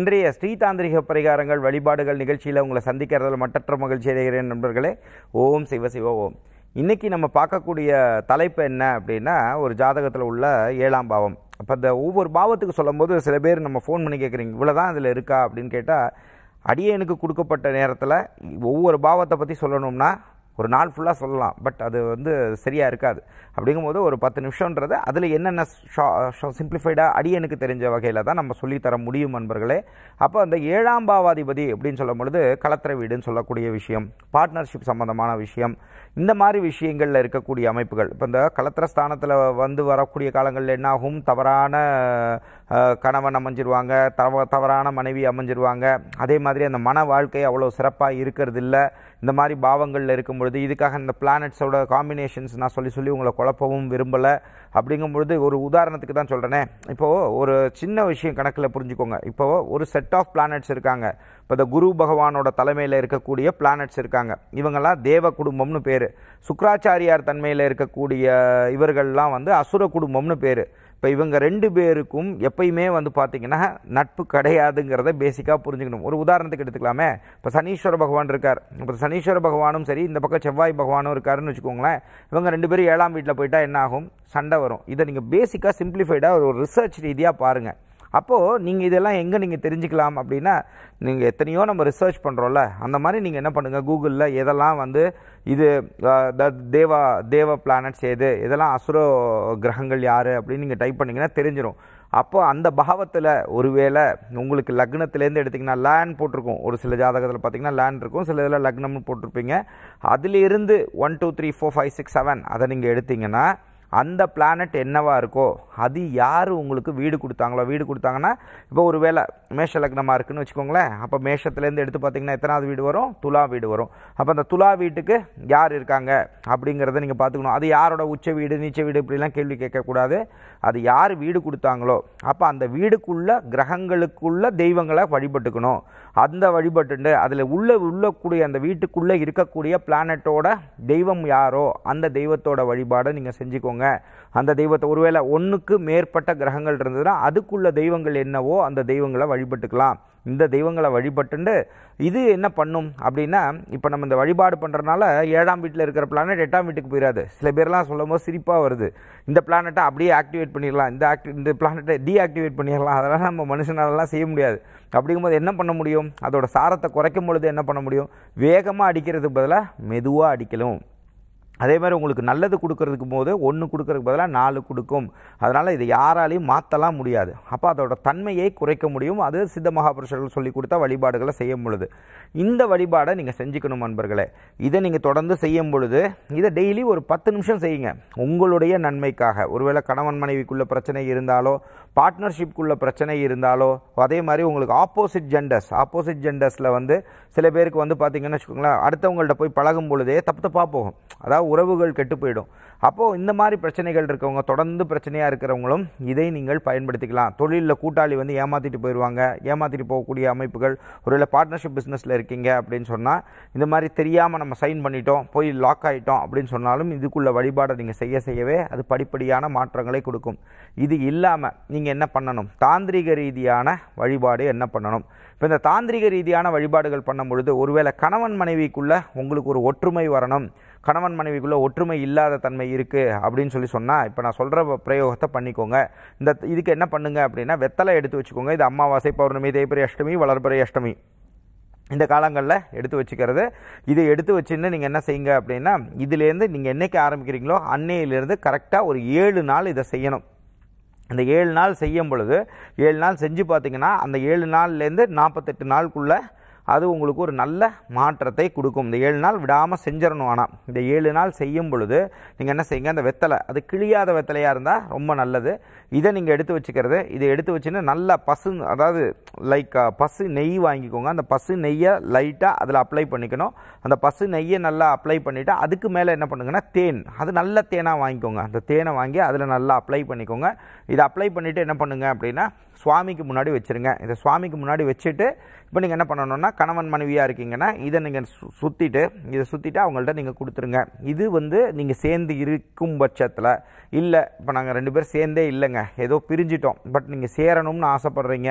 இன்றைய ஸ்ரீதாந்திரிக பரிகாரங்கள் வழிபாடுகள் நிகழ்ச்சியில் உங்களை சந்திக்கிறதுல மட்டற்ற மகிழ்ச்சி அடைகிறேன் நண்பர்களே ஓம் சிவ சிவ ஓம் இன்னைக்கு நம்ம பார்க்கக்கூடிய தலைப்பு என்ன அப்படின்னா ஒரு ஜாதகத்தில் உள்ள ஏழாம் பாவம் அப்போ இந்த ஒவ்வொரு பாவத்துக்கு சொல்லும்போது சில பேர் நம்ம ஃபோன் பண்ணி கேட்குறீங்க இவ்வளோ தான் இதில் இருக்கா அப்படின்னு கேட்டால் அடியனுக்கு கொடுக்கப்பட்ட நேரத்தில் ஒவ்வொரு பாவத்தை பற்றி சொல்லணும்னா ஒரு நாள் ஃபுல்லாக சொல்லலாம் பட் அது வந்து சரியாக இருக்காது அப்படிங்கும்போது ஒரு பத்து நிமிஷன்றது அதில் என்னென்ன சிம்பிளிஃபைடாக அடியனுக்கு தெரிஞ்ச வகையில் தான் நம்ம சொல்லித்தர முடியும் நண்பர்களே அப்போ அந்த ஏழாம் பாவாதிபதி அப்படின்னு சொல்லும் பொழுது கலத்திர வீடுன்னு சொல்லக்கூடிய விஷயம் பார்ட்னர்ஷிப் சம்மந்தமான விஷயம் இந்த மாதிரி விஷயங்களில் இருக்கக்கூடிய அமைப்புகள் இப்போ இந்த கலத்திர ஸ்தானத்தில் வந்து வரக்கூடிய காலங்களில் என்னாகும் தவறான அஹ், கணவன் அமைஞ்சிருவாங்க தவ தவறான மனைவி அமைஞ்சிருவாங்க அதே மாதிரி அந்த மன வாழ்க்கை அவ்வளோ சிறப்பாக இருக்கிறது இல்லை இந்த மாதிரி பாவங்களில் இருக்கும் பொழுது இதுக்காக இந்த பிளானட்ஸோட காம்பினேஷன்ஸ் நான் சொல்லி சொல்லி உங்களை குழப்பவும் விரும்பலை அப்படிங்கும் பொழுது ஒரு உதாரணத்துக்கு தான் சொல்கிறேனே இப்போது ஒரு சின்ன விஷயம் கணக்கில் புரிஞ்சுக்கோங்க இப்போது ஒரு செட் ஆஃப் பிளானட்ஸ் இருக்காங்க இப்போ இந்த குரு பகவானோட தலைமையில் இருக்கக்கூடிய பிளானட்ஸ் இருக்காங்க இவங்கெல்லாம் தேவ குடும்பம்னு பேர் சுக்ராச்சாரியார் தன்மையில் இருக்கக்கூடிய இவர்கள்லாம் வந்து அசுர குடும்பம்னு பேர் இப்போ இவங்க ரெண்டு பேருக்கும் எப்பயுமே வந்து பார்த்தீங்கன்னா நட்பு கிடையாதுங்கிறத பேசிக்காக புரிஞ்சுக்கணும் ஒரு உதாரணத்துக்கு எடுத்துக்கலாமே இப்போ சனீஸ்வர பகவான் இருக்கார் இப்போ சனீஸ்வர பகவானும் சரி இந்த பக்கம் செவ்வாய் பகவானும் இருக்காருன்னு வச்சுக்கோங்களேன் இவங்க ரெண்டு பேரும் ஏழாம் வீட்டில் போயிட்டா என்ன ஆகும் சண்டை வரும் இதை நீங்கள் பேசிக்காக சிம்பிளிஃபைடாக ஒரு ரிசர்ச் ரீதியாக பாருங்கள் அப்போது நீங்கள் இதெல்லாம் எங்கே நீங்கள் தெரிஞ்சுக்கலாம் அப்படின்னா நீங்கள் எத்தனையோ நம்ம ரிசர்ச் பண்ணுறோம்ல அந்த மாதிரி நீங்கள் என்ன பண்ணுங்கள் கூகுளில் எதெல்லாம் வந்து இது அஹ், த- தேவா தேவ பிளானட்ஸ் எது இதெல்லாம் அசுர கிரகங்கள் யார் அப்படின்னு நீங்கள் டைப் பண்ணிங்கன்னா தெரிஞ்சிடும் அப்போ அந்த பாவத்தில் ஒருவேளை உங்களுக்கு லக்னத்துலேருந்து எடுத்திங்கன்னா லேண்ட் போட்டிருக்கும் ஒரு சில ஜாதகத்தில் பார்த்தீங்கன்னா லேண்ட் இருக்கும் சில இதில் லக்னம்னு போட்டிருப்பீங்க அதிலிருந்து one two three four five six seven அதை நீங்கள் எடுத்தீங்கன்னா அந்த பிளானட் என்னவா இருக்கோ அது யார் உங்களுக்கு வீடு கொடுத்தாங்களோ வீடு கொடுத்தாங்கன்னா இப்போ ஒரு வேளை மேஷ லக்னமாக இருக்குன்னு வச்சுக்கோங்களேன் அப்போ மேஷத்துலேருந்து எடுத்து பார்த்தீங்கன்னா எத்தனாவது வீடு வரும் துலா வீடு வரும் அப்போ அந்த துலா வீட்டுக்கு யார் இருக்காங்க அப்படிங்கிறத நீங்கள் பார்த்துக்கணும் அது யாரோட உச்ச வீடு நீச்ச வீடு இப்படிலாம் கேள்வி கேட்கக்கூடாது அது யார் வீடு கொடுத்தாங்களோ அப்போ அந்த வீடுக்குள்ள கிரகங்களுக்குள்ள தெய்வங்களை வழிபட்டுக்கணும் அந்த வழிபட்டுண்டு அதில் உள்ள உள்ளக்கூடிய அந்த வீட்டுக்குள்ளே இருக்கக்கூடிய பிளானட்டோட தெய்வம் யாரோ அந்த தெய்வத்தோட வழிபாடை நீங்கள் செஞ்சுக்கோங்க அந்த தெய்வத்தை ஒருவேளை ஒன்றுக்கு மேற்பட்ட கிரகங்கள் இருந்ததுன்னா அதுக்குள்ள தெய்வங்கள் என்னவோ அந்த தெய்வங்களை வழிபட்டுக்கலாம் இந்த தெய்வங்களை வழிபட்டுண்டு இது என்ன பண்ணும் அப்படின்னா இப்போ நம்ம இந்த வழிபாடு பண்ணுறதுனால ஏழாம் வீட்டில் இருக்கிற பிளானட் எட்டாம் வீட்டுக்கு போயிடாது சில பேர்லாம் சொல்லும் போது சிரிப்பாக வருது இந்த பிளானட்டை அப்படியே ஆக்டிவேட் பண்ணிடலாம் இந்த ஆக்டி இந்த பிளானட்டை டீஆக்டிவேட் பண்ணிடலாம் அதெல்லாம் நம்ம மனுஷனாலலாம் செய்ய முடியாது அப்படிங்கும்போது என்ன பண்ண முடியும் அதோட சாரத்தை குறைக்கும் பொழுது என்ன பண்ண முடியும் வேகமாக அடிக்கிறதுக்கு பதிலாக மெதுவாக அடிக்கணும் அதே மாதிரி உங்களுக்கு நல்லது கொடுக்கறதுக்கு போது ஒன்று கொடுக்கறதுக்கு பதிலாக நாலு கொடுக்கும் அதனால் இதை யாராலையும் மாற்றலாம் முடியாது அப்போ அதோட தன்மையை குறைக்க முடியும் அது சித்த மகாபுருஷர்கள் சொல்லி கொடுத்த வழிபாடுகளை செய்யும் பொழுது இந்த வழிபாடை நீங்கள் செஞ்சுக்கணும் நண்பர்களே இதை நீங்கள் தொடர்ந்து செய்யும் பொழுது இதை டெய்லி ஒரு பத்து நிமிஷம் செய்யுங்க உங்களுடைய நன்மைக்காக ஒருவேளை கணவன் மனைவிக்குள்ள பிரச்சனை இருந்தாலோ பார்ட்னர்ஷிப்குள்ள பிரச்சனை இருந்தாலோ அதே மாதிரி உங்களுக்கு ஆப்போசிட் ஜெண்டர்ஸ் ஆப்போசிட் ஜெண்டர்ஸில் வந்து சில பேருக்கு வந்து பார்த்தீங்கன்னு வச்சுக்கோங்களேன் அடுத்தவங்கள்ட்ட போய் பழகும் பொழுதே தப்பு தப்பாக போகும் அதாவது உறவுகள் கெட்டு போயிடும் அப்போது இந்த மாதிரி பிரச்சனைகள் இருக்கவங்க தொடர்ந்து பிரச்சனையாக இருக்கிறவங்களும் இதை நீங்கள் பயன்படுத்திக்கலாம் தொழிலில் கூட்டாளி வந்து ஏமாற்றிட்டு போயிடுவாங்க ஏமாற்றிட்டு போகக்கூடிய அமைப்புகள் ஒருவேளை பார்ட்னர்ஷிப் பிஸ்னஸில் இருக்கீங்க அப்படின்னு சொன்னால் இந்த மாதிரி தெரியாமல் நம்ம சைன் பண்ணிட்டோம் போய் லாக் ஆகிட்டோம் அப்படின்னு சொன்னாலும் இதுக்குள்ள வழிபாடை நீங்கள் செய்ய செய்யவே அது படிப்படியான மாற்றங்களை கொடுக்கும் இது இல்லாமல் நீங்கள் என்ன பண்ணணும் தாந்திரிக ரீதியான வழிபாடு என்ன பண்ணணும் இப்போ இந்த தாந்திரிக ரீதியான வழிபாடுகள் பண்ணும் பொழுது ஒருவேளை கணவன் மனைவிக்குள்ள உங்களுக்கு ஒரு ஒற்றுமை வரணும் கணவன் மனைவிக்குள்ள ஒற்றுமை இல்லாத தன்மை இருக்குது அப்படின்னு சொல்லி சொன்னால் இப்போ நான் சொல்கிற பிரயோகத்தை பண்ணிக்கோங்க இந்த இதுக்கு என்ன பண்ணுங்க அப்படின்னா வெத்தலை எடுத்து வச்சுக்கோங்க இது அமாவாசை பௌர்ணமி தேய்பிரை அஷ்டமி வளர்பிறை அஷ்டமி இந்த காலங்களில் எடுத்து வச்சுக்கிறது இதை எடுத்து வச்சுன்னு நீங்கள் என்ன செய்யுங்க அப்படின்னா இதுலேருந்து நீங்கள் என்னைக்கு ஆரம்பிக்கிறீங்களோ அன்னையிலேருந்து கரெக்டாக ஒரு ஏழு நாள் இதை செய்யணும் இந்த ஏழு நாள் செய்யும் பொழுது ஏழு நாள் செஞ்சு பார்த்தீங்கன்னா அந்த ஏழு நாள்லேருந்து நாற்பத்தெட்டு நாளுக்குள்ளே அது உங்களுக்கு ஒரு நல்ல மாற்றத்தை கொடுக்கும் இந்த ஏழு நாள் விடாமல் செஞ்சிடணும் ஆனால் இந்த ஏழு நாள் செய்யும் பொழுது நீங்கள் என்ன செய்யுங்க அந்த வெத்தலை அது கிழியாத வெத்தலையாக இருந்தால் ரொம்ப நல்லது இதை நீங்கள் எடுத்து வச்சுக்கிறது இதை எடுத்து வச்சுன்னு நல்லா பசு அதாவது லைக் பசு நெய் வாங்கிக்கோங்க அந்த பசு நெய்யை லைட்டாக அதில் அப்ளை பண்ணிக்கணும் அந்த பசு நெய்யை நல்லா அப்ளை பண்ணிவிட்டு அதுக்கு மேலே என்ன பண்ணுங்கன்னா தேன் அது நல்ல தேனாக வாங்கிக்கோங்க அந்த தேனை வாங்கி அதில் நல்லா அப்ளை பண்ணிக்கோங்க இதை அப்ளை பண்ணிவிட்டு என்ன பண்ணுங்க அப்படின்னா சுவாமிக்கு முன்னாடி வச்சுருங்க இதை சுவாமிக்கு முன்னாடி வச்சுட்டு இப்போ நீங்கள் என்ன பண்ணணும்னா கணவன் மனைவியாக இருக்கீங்கன்னா இதை நீங்கள் சு சுற்றிட்டு இதை சுற்றிட்டு அவங்கள்ட்ட நீங்கள் கொடுத்துருங்க இது வந்து நீங்கள் சேர்ந்து இருக்கும் பட்சத்தில் இல்லை இப்போ நாங்கள் ரெண்டு பேரும் சேர்ந்தே இல்லைங்க ஏதோ பிரிஞ்சிட்டோம் பட் நீங்கள் சேரணும்னு ஆசைப்பட்றீங்க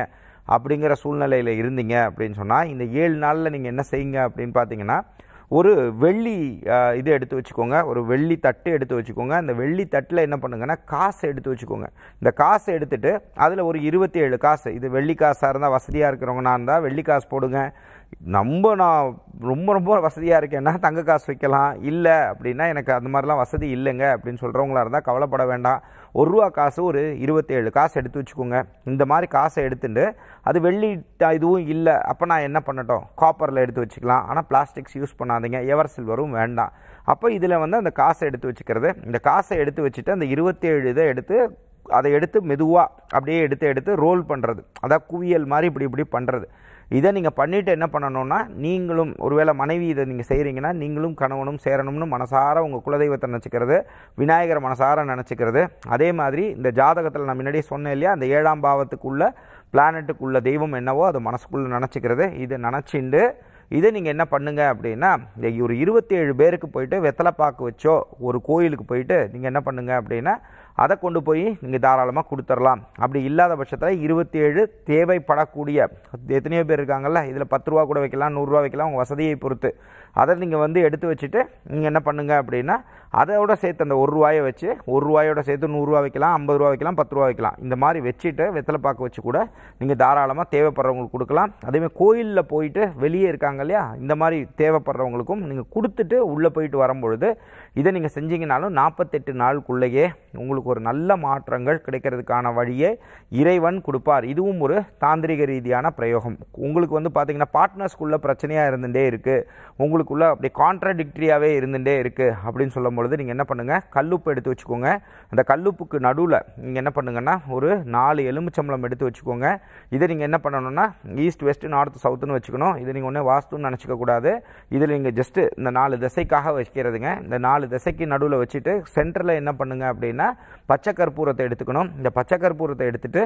அப்படிங்கிற சூழ்நிலையில் இருந்தீங்க அப்படின்னு சொன்னால் இந்த ஏழு நாளில் நீங்கள் என்ன செய்யுங்க அப்படின்னு பார்த்தீங்கன்னா ஒரு வெள்ளி அஹ், இது எடுத்து வச்சுக்கோங்க ஒரு வெள்ளி தட்டு எடுத்து வச்சுக்கோங்க அந்த வெள்ளி தட்டில் என்ன பண்ணுங்கன்னா காசு எடுத்து வச்சுக்கோங்க இந்த காசை எடுத்துட்டு அதில் ஒரு இருபத்தி ஏழு காசு இது வெள்ளி காசாக இருந்தால் வசதியாக இருக்கிறவங்கனா இருந்தால் வெள்ளி காசு போடுங்க ரொம்ப நான் ரொம்ப ரொம்ப வசதியாக இருக்கேன்னா தங்க காசு வைக்கலாம் இல்லை அப்படின்னா எனக்கு அந்த மாதிரிலாம் வசதி இல்லைங்க அப்படின்னு சொல்கிறவங்களா இருந்தால் கவலைப்பட வேண்டாம் ஒரு ரூபா காசு ஒரு இருபத்தேழு காசு எடுத்து வச்சுக்கோங்க இந்த மாதிரி காசை எடுத்துட்டு அது வெள்ளி ட- இதுவும் இல்லை அப்போ நான் என்ன பண்ணட்டும் காப்பரில் எடுத்து வச்சுக்கலாம் ஆனால் பிளாஸ்டிக்ஸ் யூஸ் பண்ணாதீங்க எவர் சில்வரும் வேண்டாம் அப்போ இதில் வந்து அந்த காசை எடுத்து வச்சுக்கிறது இந்த காசை எடுத்து வச்சுட்டு அந்த இருபத்தேழு இதை எடுத்து அதை எடுத்து மெதுவாக அப்படியே எடுத்து எடுத்து ரோல் பண்ணுறது அதாவது குவியல் மாதிரி இப்படி இப்படி பண்ணுறது இதை நீங்கள் பண்ணிவிட்டு என்ன பண்ணணும்னா நீங்களும் ஒருவேளை மனைவி இதை நீங்கள் செய்கிறீங்கன்னா நீங்களும் கணவனும் சேரணும்னு மனசார உங்கள் குலதெய்வத்தை நினச்சிக்கிறது விநாயகரை மனசார நினச்சிக்கிறது அதே மாதிரி இந்த ஜாதகத்தில் நான் முன்னாடியே சொன்னேன் இல்லையா அந்த ஏழாம் பாவத்துக்குள்ள பிளானட்டுக்குள்ள தெய்வம் என்னவோ அதை மனசுக்குள்ளே நினச்சிக்கிறது இதை நினச்சிண்டு இதை நீங்கள் என்ன பண்ணுங்க அப்படின்னா இந்த ஒரு இருபத்தேழு பேருக்கு போயிட்டு வெத்தலைப்பாக்கு வச்சோ ஒரு கோயிலுக்கு போயிட்டு நீங்கள் என்ன பண்ணுங்க அப்படின்னா அதை கொண்டு போய் நீங்கள் தாராளமாக கொடுத்துடலாம் அப்படி இல்லாத பட்சத்தில் இருபத்தேழு தேவைப்படக்கூடிய எத்தனையோ பேர் இருக்காங்கல்ல இதில் பத்து ரூபா கூட வைக்கலாம் நூறுரூவா வைக்கலாம் உங்கள் வசதியை பொறுத்து அதை நீங்கள் வந்து எடுத்து வச்சுட்டு நீங்கள் என்ன பண்ணுங்க அப்படின்னா அதோட சேர்த்து அந்த ஒரு ரூபாயை வச்சு ஒரு ரூபாயோட சேர்த்து நூறுரூவா வைக்கலாம் ஐம்பது ரூபா வைக்கலாம் பத்து ரூபா வைக்கலாம் இந்த மாதிரி வச்சுட்டு வெத்தலைப்பாக்கு வச்சு கூட நீங்கள் தாராளமாக தேவைப்படுறவங்களுக்கு கொடுக்கலாம் அதேமாதிரி கோயிலில் போயிட்டு வெளியே இருக்காங்க இல்லையா இந்த மாதிரி தேவைப்படுறவங்களுக்கும் நீங்கள் கொடுத்துட்டு உள்ளே போயிட்டு வரும்பொழுது இதை நீங்கள் செஞ்சீங்கனாலும் நாற்பத்தெட்டு நாளுக்குள்ளேயே உங்களுக்கு ஒரு நல்ல மாற்றங்கள் கிடைக்கிறதுக்கான வழியை இறைவன் கொடுப்பார் இதுவும் ஒரு தாந்திரிக ரீதியான பிரயோகம் உங்களுக்கு வந்து பார்த்தீங்கன்னா பார்ட்னர்ஸ்குள்ள பிரச்சனையாக இருந்துகிட்டே இருக்குது உங்களுக்குள்ள அப்படி கான்ட்ரடிக்டரியாகவே இருந்துகிட்டே இருக்குது அப்படின்னு சொல்லும் பொழுது நீங்கள் என்ன பண்ணுங்கள் கல்லுப்பு எடுத்து வச்சுக்கோங்க அந்த கல்லுப்புக்கு நடுவில் நீங்கள் என்ன பண்ணுங்கன்னா ஒரு நாலு எலுமிச்சம்பழம் எடுத்து வச்சுக்கோங்க இதை நீங்கள் என்ன பண்ணணும்னா ஈஸ்ட் வெஸ்ட் நார்த் சவுத்துன்னு வச்சுக்கணும் இதை நீங்கள் ஒன்றே வாஸ்துன்னு நினச்சிக்க கூடாது இதில் நீங்கள் ஜஸ்ட்டு இந்த நாலு திசைக்காக வைக்கிறதுங்க இந்த நாலு திசைக்கு நடுவில் வச்சுட்டு சென்டரில் என்ன பண்ணுங்க அப்படின்னா பச்சை கற்பூரத்தை எடுத்துக்கணும் இந்த பச்சை கற்பூரத்தை எடுத்துட்டு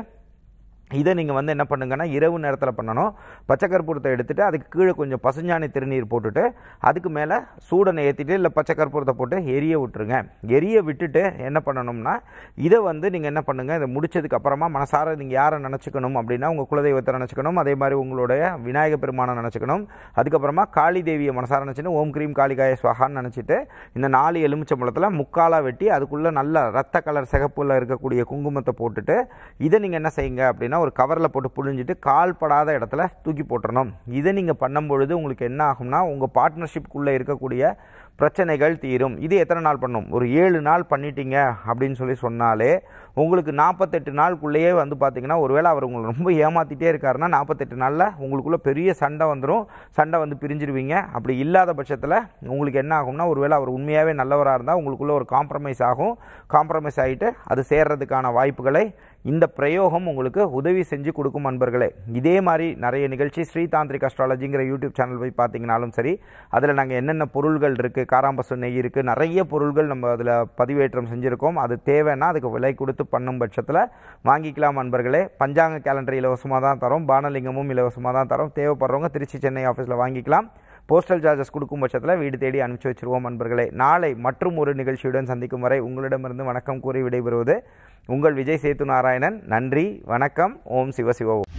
இதை நீங்கள் வந்து என்ன பண்ணுங்கன்னா இரவு நேரத்தில் பண்ணணும் பச்சை கற்பூரத்தை எடுத்துட்டு அதுக்கு கீழே கொஞ்சம் பசுஞ்சாணி திருநீர் போட்டுட்டு அதுக்கு மேலே சூடனை ஏற்றிட்டு இல்லை பச்சை கற்பூரத்தை போட்டு எரிய விட்டுருங்க எரிய விட்டுட்டு என்ன பண்ணணும்னா இதை வந்து நீங்கள் என்ன பண்ணுங்கள் இதை முடிச்சதுக்கு அப்புறமா மனசார நீங்கள் யாரை நினச்சிக்கணும் அப்படின்னா உங்கள் குலதெய்வத்தை நினச்சிக்கணும் அதே மாதிரி உங்களுடைய விநாயக பெருமானை நினச்சிக்கணும் அதுக்கப்புறமா காளி தேவியை மனசார நினச்சிட்டு ஓம் கிரீம் காளிகாய ஸ்வகான்னு நினச்சிட்டு இந்த நாலு எலுமிச்சம்பழத்தில் முக்காலாக வெட்டி அதுக்குள்ளே நல்ல ரத்த கலர் சிகப்புல இருக்கக்கூடிய குங்குமத்தை போட்டுட்டு இதை நீங்கள் என்ன செய்யுங்க அப்படின்னா ஒரு கவரில் போட்டு புழிஞ்சிட்டு கால் படாத இடத்துல தூக்கி போட்டுறணும் இதை நீங்கள் பண்ணும் பொழுது உங்களுக்கு என்ன ஆகும்னா உங்கள் பார்ட்னர்ஷிப்குள்ளே இருக்கக்கூடிய பிரச்சனைகள் தீரும் இது எத்தனை நாள் பண்ணும் ஒரு ஏழு நாள் பண்ணிட்டீங்க அப்படின்னு சொல்லி சொன்னாலே உங்களுக்கு நாற்பத்தெட்டு நாளுக்குள்ளேயே வந்து பார்த்தீங்கன்னா ஒருவேளை அவர் உங்களை ரொம்ப ஏமாத்திட்டே இருக்காருன்னா நாற்பத்தெட்டு நாளில் உங்களுக்குள்ள பெரிய சண்டை வந்துடும் சண்டை வந்து பிரிஞ்சிருவீங்க அப்படி இல்லாத பட்சத்தில் உங்களுக்கு என்ன ஆகும்னா ஒருவேளை அவர் உண்மையாகவே நல்லவராக இருந்தால் உங்களுக்குள்ள ஒரு காம்ப்ரமைஸ் ஆகும் காம்ப்ரமைஸ் ஆகிட்டு அது சேர்றதுக்கான வாய்ப்புகளை இந்த பிரயோகம் உங்களுக்கு உதவி செஞ்சு கொடுக்கும் அன்பர்களே இதே மாதிரி நிறைய நிகழ்ச்சி ஸ்ரீதாந்திரிக் அஸ்ட்ராலஜிங்கிற யூடியூப் சேனல் போய் பார்த்தீங்கனாலும் சரி அதில் நாங்கள் என்னென்ன பொருள்கள் இருக்குது காராம்பசு நெய் இருக்குது நிறைய பொருள்கள் நம்ம அதில் பதிவேற்றம் செஞ்சுருக்கோம் அது தேவைன்னா அதுக்கு விலை கொடுத்து பண்ணும் பட்சத்தில் வாங்கிக்கலாம் அன்பர்களே பஞ்சாங்க கேலண்டர் இலவசமாக தான் தரோம் பானலிங்கமும் இலவசமாக தான் தரோம் தேவைப்படுறவங்க திருச்சி சென்னை ஆஃபீஸில் வாங்கிக்கலாம் போஸ்டல் சார்ஜஸ் கொடுக்கும் பட்சத்தில் வீடு தேடி அனுப்பிச்சு வச்சிருவோம் அன்பர்களே நாளை மற்றும் ஒரு நிகழ்ச்சியுடன் சந்திக்கும் வரை உங்களிடமிருந்து வணக்கம் கூறி விடைபெறுவது உங்கள் விஜய் சேத்து நாராயணன் நன்றி வணக்கம் ஓம் சிவ சிவ ஓம்